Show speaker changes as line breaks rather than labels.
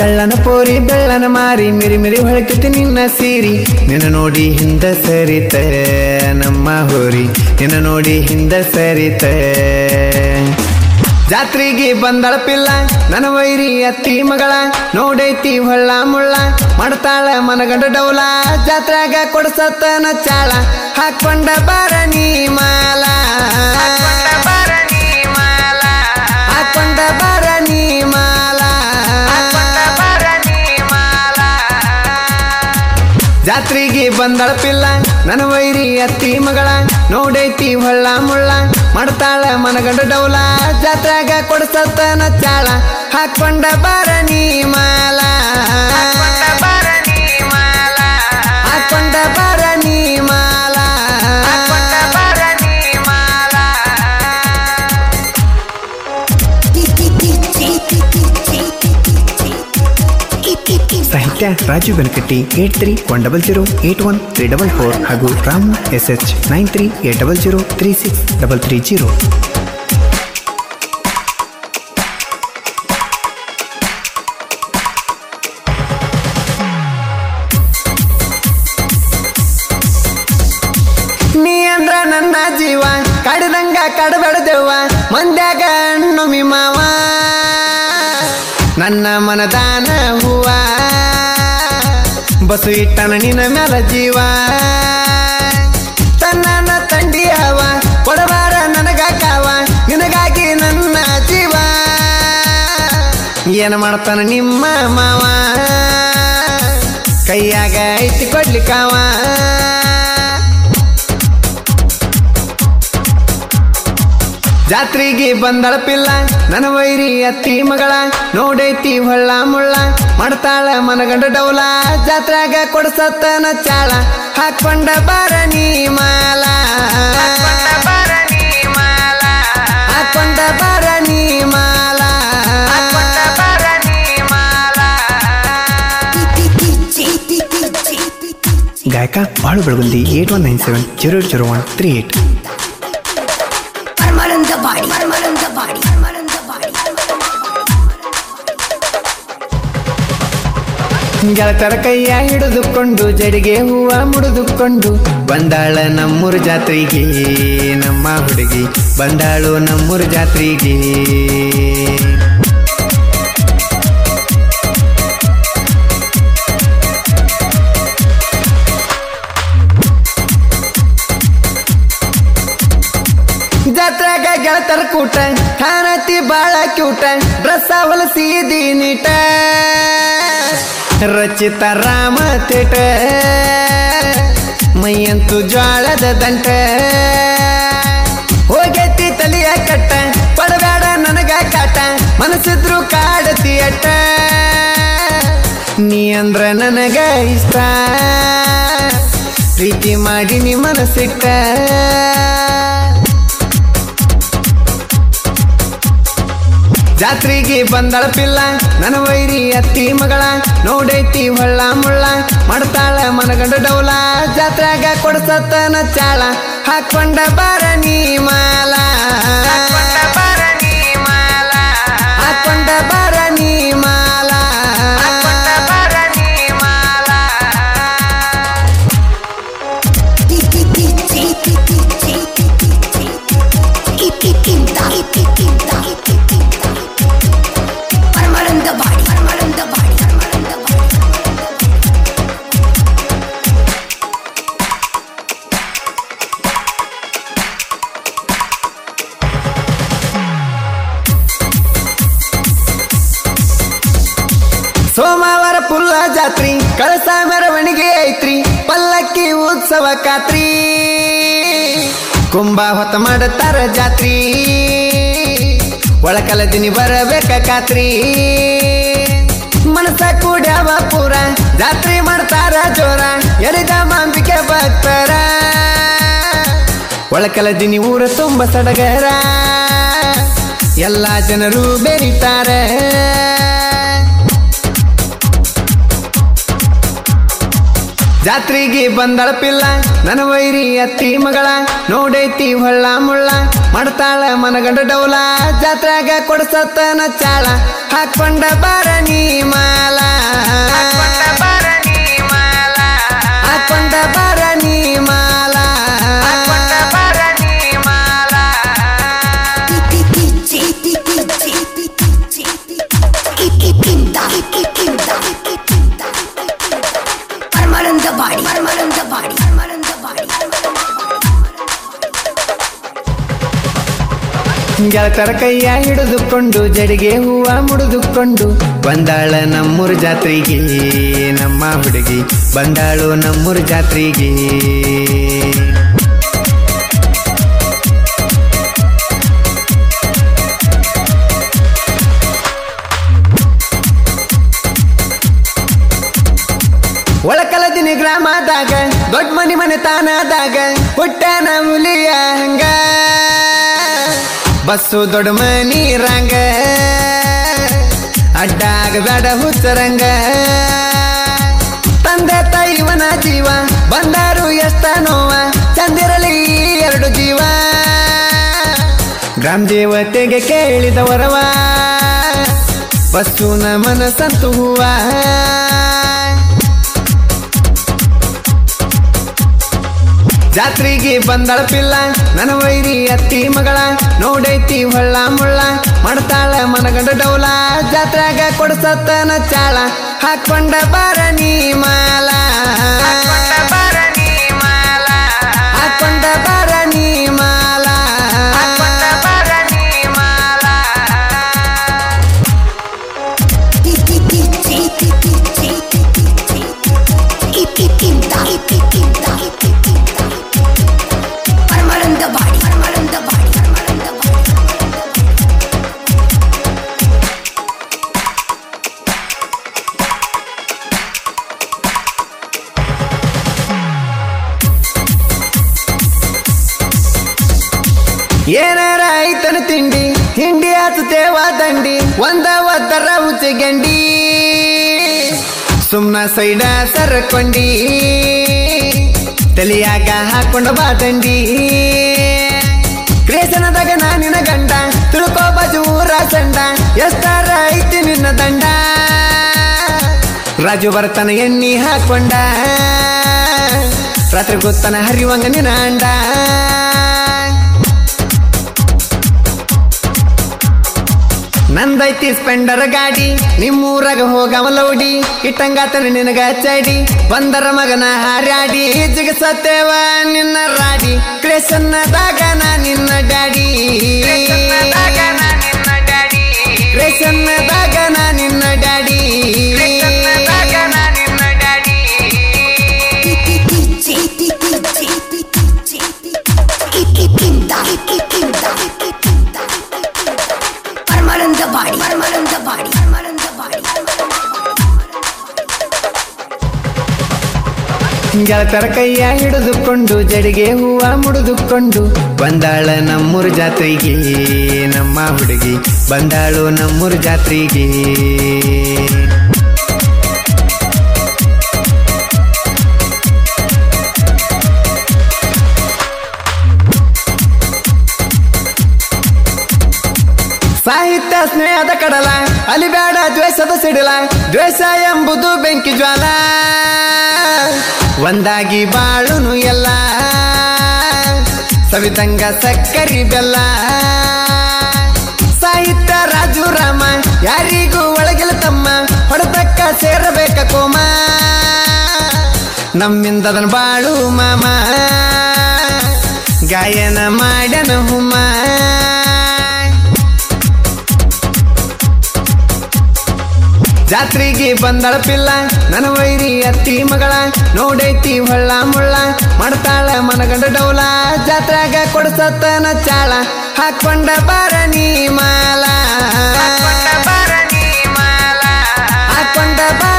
ಕಳ್ಳನ ಪೋರಿ ಬೆಳ್ಳನ ಮಾರಿ ಮಿರಿ ಮಿರಿ ಹೊಳಕತಿ ನಿನ್ನ ಸೀರಿ ನಿನ್ನ ನೋಡಿ ಹಿಂದ ಸರಿತ ನಮ್ಮ ಹೋರಿ ನಿನ್ನ ನೋಡಿ ಹಿಂದ ಸರಿತ ಜಾತ್ರೆಗೆ ಬಂದಳ ಪಿಲ್ಲ ನನ್ನ ವೈರಿ ಅತ್ತಿ ಮಗಳ ನೋಡೈತಿ ಹೊಳ್ಳ ಮುಳ್ಳ ಮಾಡ್ತಾಳ ಮನಗಂಡ ಡೌಲ ಜಾತ್ರೆಗ ಕೊಡ್ಸತ್ತನ ಚಾಳ ಹಾಕೊಂಡ ಬಾರಣಿ ಮಾಲ ಹಾಕೊಂಡ ಬಾರಣಿ ಮಾಲ ಹಾಕೊಂಡ ಬಾರಣಿ ಮಾಲ ಜಾತ್ರೆಗೆ ಬಂದಳ ಪಿಲ್ಲ ನನ್ನ ವೈರಿ ಅತ್ತಿ ಮಗಳ ನೋಡೈತಿ ಹೊಳ್ಳ ಮುಳ್ಳ ಮಾಡ್ತಾಳ ಮನಗಂಡ ಡೌಲ ಜಾತ್ರೆಗ ಕೊಡ್ಸತ್ತನ ಚಾಳ ಹಾಕೊಂಡ ಬಾರಣಿ ಮಾಲ ಹಾಕೊಂಡ ಬಾರಣಿ ಮಾಲ ಹಾಕೊಂಡ ಬಾರಣಿ ಮಾಲ ಹಾಕೊಂಡ ಬಾರಣಿ ಮಾಲ ಸಾಹಿತ್ಯ Raju Benakatti eight three one double zero eight one three double four ಹಾಗೂ Ramu S H nine three eight double zero three six double three zero ನೀ ಅಂದ್ರ ನನ್ನ ಜೀವ ಕಡದಂಗ ಕಡಬೆಡದೆವ್ವ ಮಂದ್ಯಾಗ ಹಣ್ಣು ಮಾವ ನನ್ನ ಮನದಾನ ಹೂವ ಬಸು ಇಟ್ಟನ ನಿನ್ನ ಮ್ಯಾಲ ಜೀವ ತನ್ನ ತಂಡಿ ಹವ ಕೊಡಬಾರ ನನಗ ಕಾವ ನಿನಗಾಗಿ ನನ್ನ ಜೀವ ಏನ ಮಾಡ್ತಾನ ನಿಮ್ಮ ಮಾವ ಕೈಯಾಗ ಐತಿ ಕೊಡ್ಲಿಕ್ಕಾವ ಜಾತ್ರೆಗೆ ಬಂದಳ ಪಿಲ್ಲ ನನ್ನ ವೈರಿ ಅತ್ತಿ ಮಗಳ ನೋಡೈತಿ ಹೊಳ್ಳ ಮುಳ್ಳ ಮಾಡ್ತಾಳ ಮನಗಂಡ ಡೌಲ ಜಾತ್ರೆಗ ಕೊಡ್ಸತ್ತನ ಚಾಳ ಹಾಕೊಂಡ ಬಾರಣಿ ಮಾಲ ಹಾಕೊಂಡ ಬಾರಣಿ ಮಾಲ ಹಾಕೊಂಡ ಬಾರಣಿ ಮಾಲ ಹಾಕೊಂಡ ಬಾರಣಿ ಮಾಲ ಗಾಯಕ Balu Belagundi eight one nine seven zero zero one three eight
ಪರಮಾನಂದ ಬಾಡಿ ಪರಮಾನಂದ ಬಾಡಿ ಪರಮಾನಂದ ಬಾಡಿ
ಗೆಳತರ ಕೈಯ ಹಿಡಿದುಕೊಂಡು ಜಡಿಗೆ ಹೂವ ಮುಡಿದುಕೊಂಡು ಬಂದಾಳ ನಮ್ಮೂರ ಜಾತ್ರೆಗೆ ನಮ್ಮ ಹುಡುಗಿ ಬಂದಾಳು ನಮ್ಮೂರ ಜಾತ್ರೆಗೆ ಜಾತ್ರೆಗ ಗೆಳತರ ಕೂಟ ಕಾಣತಿ ಬಾಳ ಕ್ಯೂಟ ಡ್ರೆಸ್ ಹೊಲಸಿದಿ ನೀಟ ರಚಿತ ರಾಮ ತೇಟ ಮೈಯಂತು ಜ್ವಾಳದ ದಂಟ ಹೋಗೈತಿ ತಲಿಯ ಕಟ್ಟ ಪಡಬೇಡ ನನಗ ಕಾಟ ಮನಸ್ಸಿದ್ರು ಕಾಡತಿ ಅಟ್ಟ ನೀ ಅಂದ್ರ ನನಗ ಇಷ್ಟ ಪ್ರೀತಿ ಮಾಡಿ ನೀ ಮನಸ್ಸಿಟ್ಟ ಜಾತ್ರೆಗೆ ಬಂದಳ ಪಿಲ್ಲ ನನ್ನ ವೈರಿ ಅತ್ತಿ ಮಗಳ ನೋಡೈತಿ ಹೊಳ್ಳ ಮುಳ್ಳ ಮಾಡ್ತಾಳ ಮನಗಂಡ ಡೌಲ ಜಾತ್ರೆಗ ಕೊಡ್ಸತ್ತನ ಚಾಳ ಹಾಕೊಂಡ ಬಾರಣಿ ಮಾಲ ಹಾಕೊಂಡ ಬಾರಣಿ ಮಾಲ ಹಾಕೊಂಡ ಬಾರಣಿ ಮಾಲ ಹಾಕೊಂಡ ಬಾರಣಿ ಮಾಲ
ಪರಮಾನಂದ ಬಾಡಿ ಪರಮಾನಂದ ಬಾಡಿ ಪರಮಾನಂದ ಬಾಡಿ
ಸೋಮವಾರ ಪುಲ್ಲ ಜಾತ್ರಿ ಕಳಸ ಮೆರವಣಿಗೆ ಐತ್ರಿ ಪಲ್ಲಕ್ಕಿ ಉತ್ಸವ ಕಾತ್ರಿ ಕುಂಭ ಹೊತ್ತ ಮಾಡತಾರ ಜಾತ್ರಿ ಒಳಕಲ ದಿನಿ ಬರಬೇಕ ಕಾತ್ರಿ ಮನಸ ಕೂಡ್ಯಾವ ಪೂರ ಜಾತ್ರೆ ಮಾಡ್ತಾರ ಜೋರ ಎರಿದ ಮಾಂಬಿಕೆ ಭಕ್ತರ ಒಳಕಲ ದಿನಿ ಊರ ತುಂಬ ಸಡಗರ ಎಲ್ಲಾ ಜನರು ಬೆರಿತಾರೆ ಜಾತ್ರೆಗೆ ಬಂದಳ ಪಿಲ್ಲ ನನ್ನ ವೈರಿ ಅತ್ತಿ ಮಗಳ ನೋಡೈತಿ ಹೊಳ್ಳ ಮುಳ್ಳ ಮಾಡ್ತಾಳ ಮನಗಂಡ ಡೌಲ ಜಾತ್ರೆಗ ಕೊಡ್ಸತ್ತನ ಚಾಳ ಹಾಕೊಂಡ ಬಾರ ನೀ ಮಾಲ ಹಾಕೊಂಡ ಬಾರ ನೀ ಮಾಲ ಹಾಕೊಂಡ ಬಾರ ನೀ ಮಾಲ ಹಾಕೊಂಡ ಬಾರ ನೀ ಮಾಲ
ಪರಮಾನಂದ ಬಾಡಿ ಪರಮಾನಂದ ಬಾಡಿ ಪರಮಾನಂದ ಬಾಡಿ
ಗೆಳತರ ಕೈಯ ಹಿಡಿದುಕೊಂಡು ಜಡಿಗೆ ಹೂವ ಮುಡಿದುಕೊಂಡು ಬಂದಾಳ ನಮ್ಮೂರ ಜಾತ್ರೆಗೆ ನಮ್ಮ ಹುಡುಗಿ ಬಂದಾಳು ನಮ್ಮೂರ ಜಾತ್ರೆಗೆ ಒಳಕಲದಿನಿ ಗ್ರಾಮದಾಗ ದೊಡ್ಡ ಮನಿ ಮನೆ ತಾನದಾಗ ಹುಟ್ಟನ ಹುಲಿಯ ಹಂಗ ಬಸ್ಸು ದೊಡ್ಡ ಮನಿ ರಂಗ ಅಡ್ಡಾಗ ಬೇಡ ಹುಚ್ಚರಂಗ ತಂದೆ ತಾಯಿವನ ಜೀವ ಬಂದಾರು ಎಷ್ಟ ನೋವ ಚಂದಿರಲಿ ಎರಡು ಜೀವ ಗ್ರಾಮ ದೇವತೆಗೆ ಕೇಳಿದವರವ ಬಸ್ಸು ನಮನ ಸಂತು ಹೂವ ಜಾತ್ರೆಗೆ ಬಂದಳ ಪಿಲ್ಲ ನನ್ನ ವೈರಿ ಅತ್ತಿ ಮಗಳ ನೋಡೈತಿ ಹೊಳ್ಳ ಮುಳ್ಳ ಮಾಡ್ತಾಳ ಮನಗಂಡ ಡೌಲ ಜಾತ್ರೆಗ ಕೊಡ್ಸತ್ತನ ಚಾಳ ಹಾಕೊಂಡ ಬಾರ ನೀ ಮಾಲ ಹಾಕೊಂಡ ಬಾರ ನೀ ಮಾಲ ಹಾಕೊಂಡ ಬಾರ ನೀ ಮಾಲ ಹಾಕೊಂಡ ಬಾರ ನೀ ಮಾಲ
ಪರಮಾನಂದ ಬಾಡಿ ಪರಮಾನಂದ ಬಾಡಿ ಪರಮಾನಂದ ಬಾಡಿ
ಏನಾರ ಐತನ ತಿಂಡಿ ಹಿಂಡಿ ಹತ್ತೇವ ದಂಡಿ ಒಂದ ಒದ್ದರ ಉಚ್ಚಗಂಡಿ ಸುಮ್ನ ಸೈಡ ಸರಕೊಂಡಿ ತಲಿಯಾಗ ಹಾಕೊಂಡ ಬಾದಂಡಿ ಕ್ರೇಸನದಾಗ ನಾನಿನ ಗಂಡ ತಿಳ್ಕೋ ಬಾಜು ಊರ ಸಂಡ ಎಷ್ಟಾರ ಐತಿ ನಿನ್ನ ದಂಡ ರಾಜು ಬರ್ತಾನ ಎಣ್ಣಿ ಹಾಕೊಂಡ ರಾತ್ರಿ ಗೊತ್ತಾನ ಹರಿವಂಗ ನಿನ್ನ ಅಂಡ ನಂದೈತಿ ಸ್ಪೆಂಡರ್ ಗಾಡಿ ನಿಮ್ಮೂರಾಗ ಹೋಗವ ಲೌಡಿ ಇಟ್ಟಂಗಾತನ ನಿನಗ ಚಡಿ ಬಂದರ ಮಗನ ಹಾರ್ಯಾಡಿ ಜಿಗಸತ್ತೇವ ನಿನ್ನ ರಾಡಿ ಕ್ರೇಸನ್ನದಾಗ ನಾ ನಿನ್ನ ಡ್ಯಾಡಿ ಕ್ರೇಸನ್ನದಾಗ ನಾ ನಿನ್ನ ಡ್ಯಾಡಿ
ಪರಮಾನಂದ ಬಾಡಿ ಪರಮಾನಂದ ಬಾಡಿ ಪರಮಾನಂದ ಬಾಡಿ
ಗೆಳತರ ಕೈಯ ಹಿಡಿದುಕೊಂಡು ಜಡಿಗೆ ಹೂವ ಮುಡಿದುಕೊಂಡು ಬಂದಾಳ ನಮ್ಮೂರ ಜಾತ್ರೆಗೆ ನಮ್ಮ ಹುಡುಗಿ ಬಂದಾಳು ನಮ್ಮೂರ ಜಾತ್ರೆಗೆ ಸಾಹಿತ್ಯ ಸ್ನೇಹದ ಕಡಲ ಅಲಿಬೇಡ ದ್ವೇಷದ ಸಿಡಿಲ ದ್ವೇಷ ಎಂಬುದು ಬೆಂಕಿ ಜ್ವಾಲ ಒಂದಾಗಿ ಬಾಳುನು ಎಲ್ಲ ಸವಿತಂಗ ಸಕ್ಕರಿ ಬೆಲ್ಲ ಸಾಹಿತ್ಯ ರಾಜು ರಾಮ ಯಾರಿಗೂ ಒಳಗಿಲ್ಲ ತಮ್ಮ ಹೊಡೆದಕ್ಕ ಸೇರಬೇಕ ಕೋಮ ನಮ್ಮಿಂದದನ ಬಾಳು ಮಾಮ ಗಾಯನ ಮಾಡ್ಯನ ಹುಮ್ಮ ಜಾತ್ರೆಗೆ ಬಂದಳ ಪಿಲ್ಲ ನನ್ನ ವೈರಿ ಅತ್ತಿ ಮಗಳ ನೋಡೈತಿ ಹೊಳ್ಳ ಮುಳ್ಳ ಮಾಡ್ತಾಳ ಮನಗಂಡ ಡೌಲ ಜಾತ್ರೆಗ ಕೊಡ್ಸತ್ತನ ಚಾಳ ಹಾಕೊಂಡ ಬಾರ ನೀ ಮಾಲ ಹಾಕೊಂಡ ಬಾರ